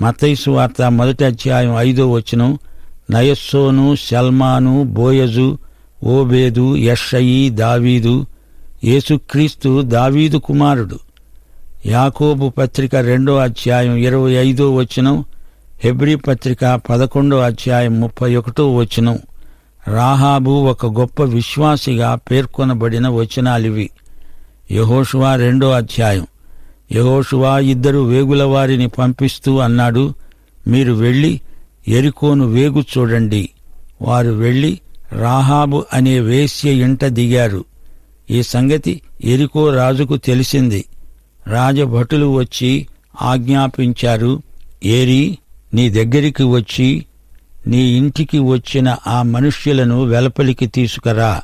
మతైసు వార్త మొదటి అధ్యాయం ఐదో వచనం నయస్సోను షల్మాను బోయజు ఓబేదు యషయి దావీదు యేసుక్రీస్తు దావీదు కుమారుడు యాకోబు పత్రిక రెండో అధ్యాయం ఇరవై ఐదో వచనం హెబ్రీ పత్రిక పదకొండో అధ్యాయం ముప్పై ఒకటో వచనం రాహాబు ఒక గొప్ప విశ్వాసిగా పేర్కొనబడిన వచనాలివి యహోషువా రెండో అధ్యాయం యహోషువా ఇద్దరు వేగుల వారిని పంపిస్తూ అన్నాడు మీరు వెళ్ళి ఎరికోను వేగు చూడండి వారు వెళ్ళి రాహాబు అనే వేశ్య ఇంట దిగారు ఈ సంగతి ఎరికో రాజుకు తెలిసింది రాజభటులు వచ్చి ఆజ్ఞాపించారు ఏరి నీ దగ్గరికి వచ్చి నీ ఇంటికి వచ్చిన ఆ మనుష్యులను వెలపలికి తీసుకురా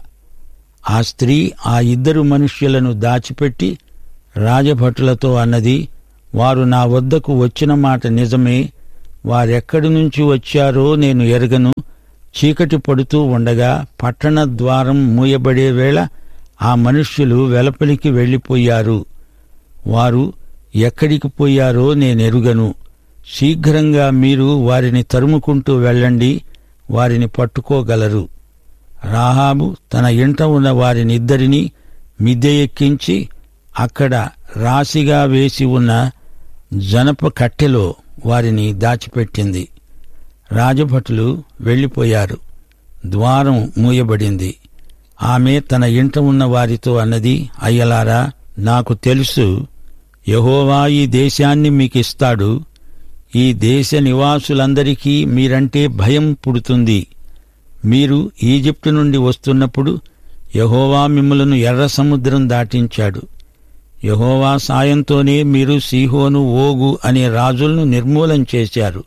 ఆ స్త్రీ ఆ ఇద్దరు మనుష్యులను దాచిపెట్టి రాజభటులతో అన్నది వారు నా వద్దకు వచ్చిన మాట నిజమే వారెక్కడి నుంచి వచ్చారో నేను ఎరగను చీకటి పడుతూ ఉండగా పట్టణ ద్వారం మూయబడే వేళ ఆ మనుష్యులు వెలపలికి వెళ్ళిపోయారు వారు ఎక్కడికి పోయారో నేనెరుగను శీఘ్రంగా మీరు వారిని తరుముకుంటూ వెళ్ళండి వారిని పట్టుకోగలరు రాహాబు తన ఇంట ఉన్న వారినిద్దరినీ మిద్దె ఎక్కించి అక్కడ రాశిగా వేసి ఉన్న జనప కట్టెలో వారిని దాచిపెట్టింది రాజభటులు వెళ్ళిపోయారు ద్వారం మూయబడింది ఆమె తన ఇంట ఉన్న వారితో అన్నది అయ్యలారా నాకు తెలుసు యహోవా ఈ దేశాన్ని మీకిస్తాడు ఈ దేశ నివాసులందరికీ మీరంటే భయం పుడుతుంది మీరు ఈజిప్టు నుండి వస్తున్నప్పుడు యహోవా మిమ్మలను ఎర్ర సముద్రం దాటించాడు యహోవా సాయంతోనే మీరు సీహోను ఓగు అనే రాజులను నిర్మూలం చేశారు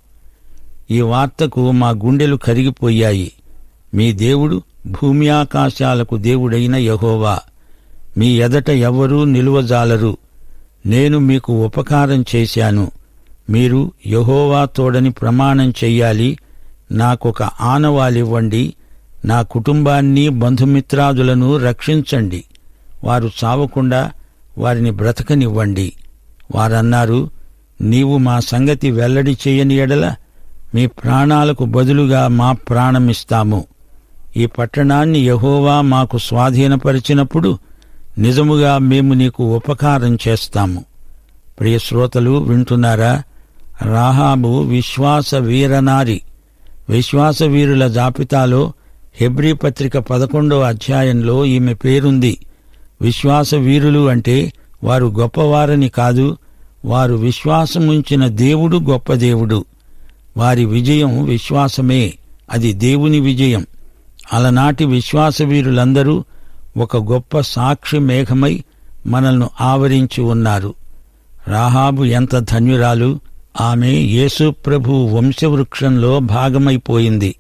ఈ వార్తకు మా గుండెలు కరిగిపోయాయి మీ దేవుడు భూమి ఆకాశాలకు దేవుడైన యహోవా మీ ఎదట ఎవ్వరూ నిలువజాలరు నేను మీకు ఉపకారం చేశాను మీరు యహోవా తోడని ప్రమాణం చెయ్యాలి నాకొక ఆనవాలివ్వండి నా కుటుంబాన్ని బంధుమిత్రాదులను రక్షించండి వారు చావకుండా వారిని బ్రతకనివ్వండి వారన్నారు నీవు మా సంగతి వెల్లడి చేయని ఎడల మీ ప్రాణాలకు బదులుగా మా ప్రాణమిస్తాము ఈ పట్టణాన్ని యహోవా మాకు స్వాధీనపరిచినప్పుడు నిజముగా మేము నీకు ఉపకారం చేస్తాము ప్రియ శ్రోతలు వింటున్నారా రాహాబు విశ్వాస వీరనారి విశ్వాస వీరుల జాబితాలో హెబ్రీ పత్రిక పదకొండో అధ్యాయంలో ఈమె పేరుంది విశ్వాస వీరులు అంటే వారు గొప్పవారని కాదు వారు విశ్వాసముంచిన దేవుడు గొప్ప దేవుడు వారి విజయం విశ్వాసమే అది దేవుని విజయం అలనాటి విశ్వాస వీరులందరూ ఒక గొప్ప సాక్షి మేఘమై మనల్ని ఆవరించి ఉన్నారు రాహాబు ఎంత ధన్యురాలు ఆమె యేసు ప్రభు వంశవృక్షంలో భాగమైపోయింది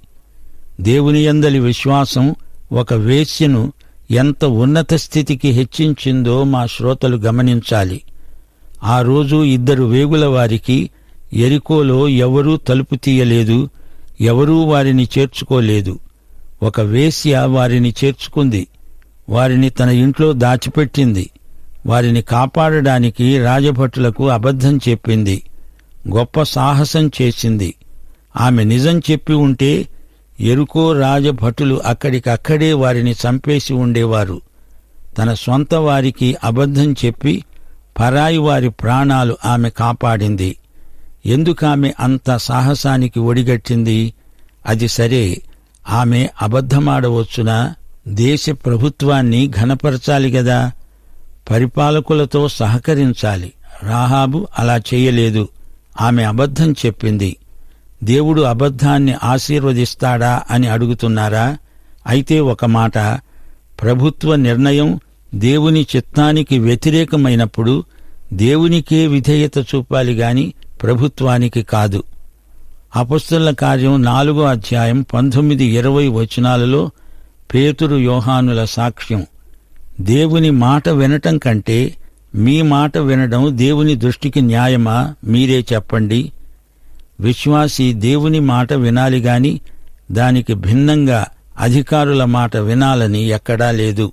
దేవుని యందలి విశ్వాసం ఒక వేశ్యను ఎంత ఉన్నత స్థితికి హెచ్చించిందో మా శ్రోతలు గమనించాలి ఆ రోజు ఇద్దరు వేగుల వారికి ఎరికోలో ఎవరూ తలుపు తీయలేదు ఎవరూ వారిని చేర్చుకోలేదు ఒక వేశ్య వారిని చేర్చుకుంది వారిని తన ఇంట్లో దాచిపెట్టింది వారిని కాపాడడానికి రాజభటులకు అబద్ధం చెప్పింది గొప్ప సాహసం చేసింది ఆమె నిజం చెప్పి ఉంటే ఎరుకో రాజభటులు అక్కడికక్కడే వారిని చంపేసి ఉండేవారు తన సొంత వారికి అబద్ధం చెప్పి పరాయి వారి ప్రాణాలు ఆమె కాపాడింది ఎందుకామె అంత సాహసానికి ఒడిగట్టింది అది సరే ఆమె అబద్ధమాడవచ్చునా దేశ ప్రభుత్వాన్ని ఘనపరచాలి గదా పరిపాలకులతో సహకరించాలి రాహాబు అలా చేయలేదు ఆమె అబద్ధం చెప్పింది దేవుడు అబద్ధాన్ని ఆశీర్వదిస్తాడా అని అడుగుతున్నారా అయితే ఒక మాట ప్రభుత్వ నిర్ణయం దేవుని చిత్తానికి వ్యతిరేకమైనప్పుడు దేవునికే విధేయత చూపాలి గాని ప్రభుత్వానికి కాదు అపస్తుల కార్యం నాలుగో అధ్యాయం పంతొమ్మిది ఇరవై వచనాలలో పేతురు యోహానుల సాక్ష్యం దేవుని మాట వినటం కంటే మీ మాట వినడం దేవుని దృష్టికి న్యాయమా మీరే చెప్పండి విశ్వాసి దేవుని మాట వినాలి గాని దానికి భిన్నంగా అధికారుల మాట వినాలని ఎక్కడా లేదు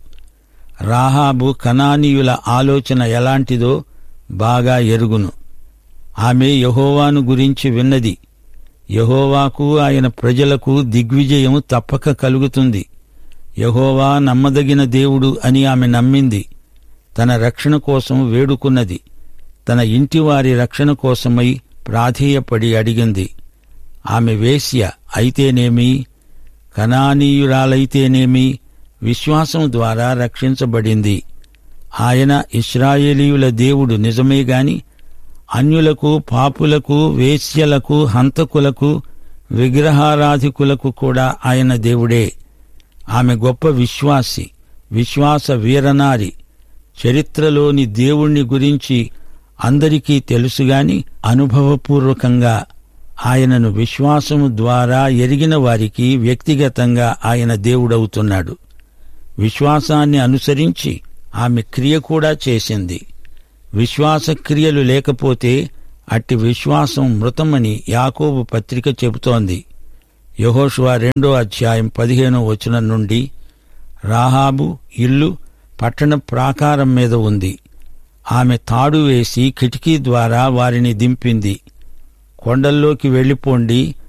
రాహాబు కనానీయుల ఆలోచన ఎలాంటిదో బాగా ఎరుగును ఆమె యహోవాను గురించి విన్నది యహోవాకు ఆయన ప్రజలకు దిగ్విజయం తప్పక కలుగుతుంది యహోవా నమ్మదగిన దేవుడు అని ఆమె నమ్మింది తన రక్షణ కోసం వేడుకున్నది తన ఇంటివారి రక్షణ కోసమై ప్రాధేయపడి అడిగింది ఆమె వేశ్య అయితేనేమి కనానీయురాలైతేనేమి విశ్వాసం ద్వారా రక్షించబడింది ఆయన ఇస్రాయేలీయుల దేవుడు నిజమే గాని అన్యులకు పాపులకు వేశ్యలకు హంతకులకు విగ్రహారాధికులకు కూడా ఆయన దేవుడే ఆమె గొప్ప విశ్వాసి విశ్వాస వీరనారి చరిత్రలోని దేవుణ్ణి గురించి అందరికీ తెలుసుగాని అనుభవపూర్వకంగా ఆయనను విశ్వాసము ద్వారా ఎరిగిన వారికి వ్యక్తిగతంగా ఆయన దేవుడవుతున్నాడు విశ్వాసాన్ని అనుసరించి ఆమె క్రియ కూడా చేసింది విశ్వాస క్రియలు లేకపోతే అట్టి విశ్వాసం మృతమని యాకోబు పత్రిక చెబుతోంది యహోషువా రెండో అధ్యాయం పదిహేనో వచనం నుండి రాహాబు ఇల్లు పట్టణ ప్రాకారం మీద ఉంది ఆమె తాడు వేసి కిటికీ ద్వారా వారిని దింపింది కొండల్లోకి వెళ్ళిపోండి